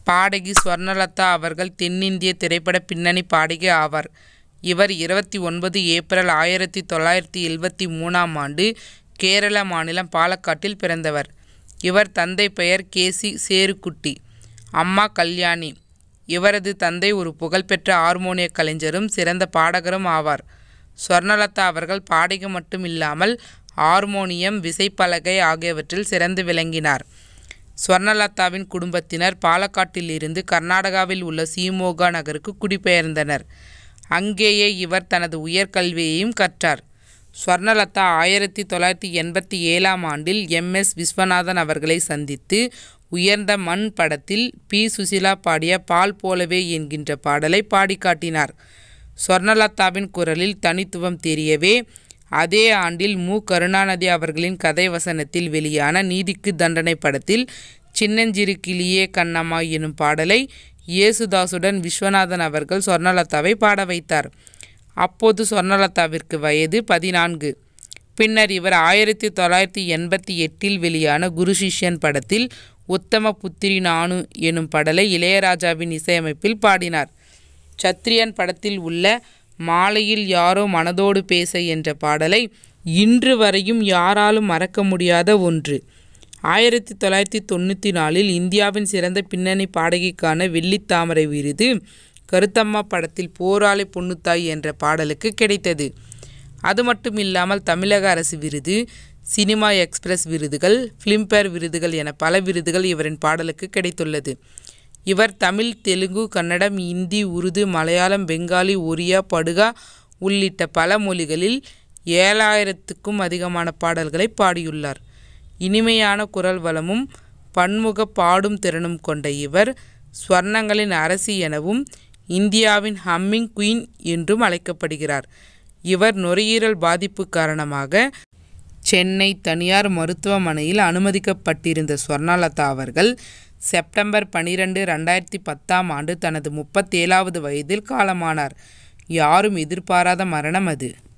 பாடகி ஸ்வர்ணலதா அவர்கள் தென்னிந்திய திரைப்பட பின்னணி பாடகி ஆவார் இவர் இருபத்தி ஒன்பது ஏப்ரல் ஆயிரத்தி தொள்ளாயிரத்தி எழுபத்தி மூணாம் ஆண்டு கேரள மாநிலம் பாலக்காட்டில் பிறந்தவர் இவர் தந்தை பெயர் கே சி சேருக்குட்டி அம்மா கல்யாணி இவரது தந்தை ஒரு புகழ்பெற்ற ஹார்மோனிய கலைஞரும் சிறந்த பாடகரும் ஆவார் ஸ்வர்ணலதா அவர்கள் பாடகி மட்டும் இல்லாமல் ஹார்மோனியம் விசைப்பலகை ஆகியவற்றில் சிறந்து விளங்கினார் ஸ்வர்ணலதாவின் குடும்பத்தினர் பாலக்காட்டில் இருந்து கர்நாடகாவில் உள்ள சீமோகா நகருக்கு குடிபெயர்ந்தனர் அங்கேயே இவர் தனது உயர்கல்வியையும் கற்றார் ஸ்வர்ணலதா ஆயிரத்தி தொள்ளாயிரத்தி எண்பத்தி ஏழாம் ஆண்டில் எம் எஸ் விஸ்வநாதன் அவர்களை சந்தித்து உயர்ந்த மண் படத்தில் பி சுசிலா பாடிய பால் போலவே என்கின்ற பாடலை பாடி காட்டினார் ஸ்வர்ணலதாவின் குரலில் தனித்துவம் தெரியவே அதே ஆண்டில் மு கருணாநிதி அவர்களின் கதை வசனத்தில் வெளியான நீதிக்கு தண்டனை படத்தில் சின்னஞ்சிறு கிளியே கண்ணம்மா எனும் பாடலை இயேசுதாசுடன் விஸ்வநாதன் அவர்கள் ஸ்வர்ணலதாவை பாட வைத்தார் அப்போது ஸ்வர்ணலதாவிற்கு வயது பதினான்கு பின்னர் இவர் ஆயிரத்தி தொள்ளாயிரத்தி எண்பத்தி எட்டில் வெளியான குரு சிஷ்யன் படத்தில் உத்தம புத்திரி நானு எனும் பாடலை இளையராஜாவின் இசையமைப்பில் பாடினார் சத்ரியன் படத்தில் உள்ள மாலையில் யாரோ மனதோடு பேச என்ற பாடலை இன்று வரையும் யாராலும் மறக்க முடியாத ஒன்று ஆயிரத்தி தொள்ளாயிரத்தி தொண்ணூற்றி நாலில் இந்தியாவின் சிறந்த பின்னணி பாடகிக்கான வெள்ளித்தாமரை விருது கருத்தம்மா படத்தில் போராளி பொண்ணுத்தாய் என்ற பாடலுக்கு கிடைத்தது அது மட்டும் இல்லாமல் தமிழக அரசு விருது சினிமா எக்ஸ்பிரஸ் விருதுகள் ஃபிலிம்பேர் விருதுகள் என பல விருதுகள் இவரின் பாடலுக்கு கிடைத்துள்ளது இவர் தமிழ் தெலுங்கு கன்னடம் இந்தி உருது மலையாளம் பெங்காலி ஒரியா படுகா உள்ளிட்ட பல மொழிகளில் ஏழாயிரத்துக்கும் அதிகமான பாடல்களை பாடியுள்ளார் இனிமையான குரல் வளமும் பன்முக பாடும் திறனும் கொண்ட இவர் ஸ்வர்ணங்களின் அரசி எனவும் இந்தியாவின் ஹம்மிங் குயின் என்றும் அழைக்கப்படுகிறார் இவர் நுரையீரல் பாதிப்பு காரணமாக சென்னை தனியார் மருத்துவமனையில் அனுமதிக்கப்பட்டிருந்த ஸ்வர்ணலதா அவர்கள் செப்டம்பர் பனிரெண்டு ரெண்டாயிரத்தி பத்தாம் ஆண்டு தனது முப்பத்தேழாவது வயதில் காலமானார் யாரும் எதிர்பாராத மரணம் அது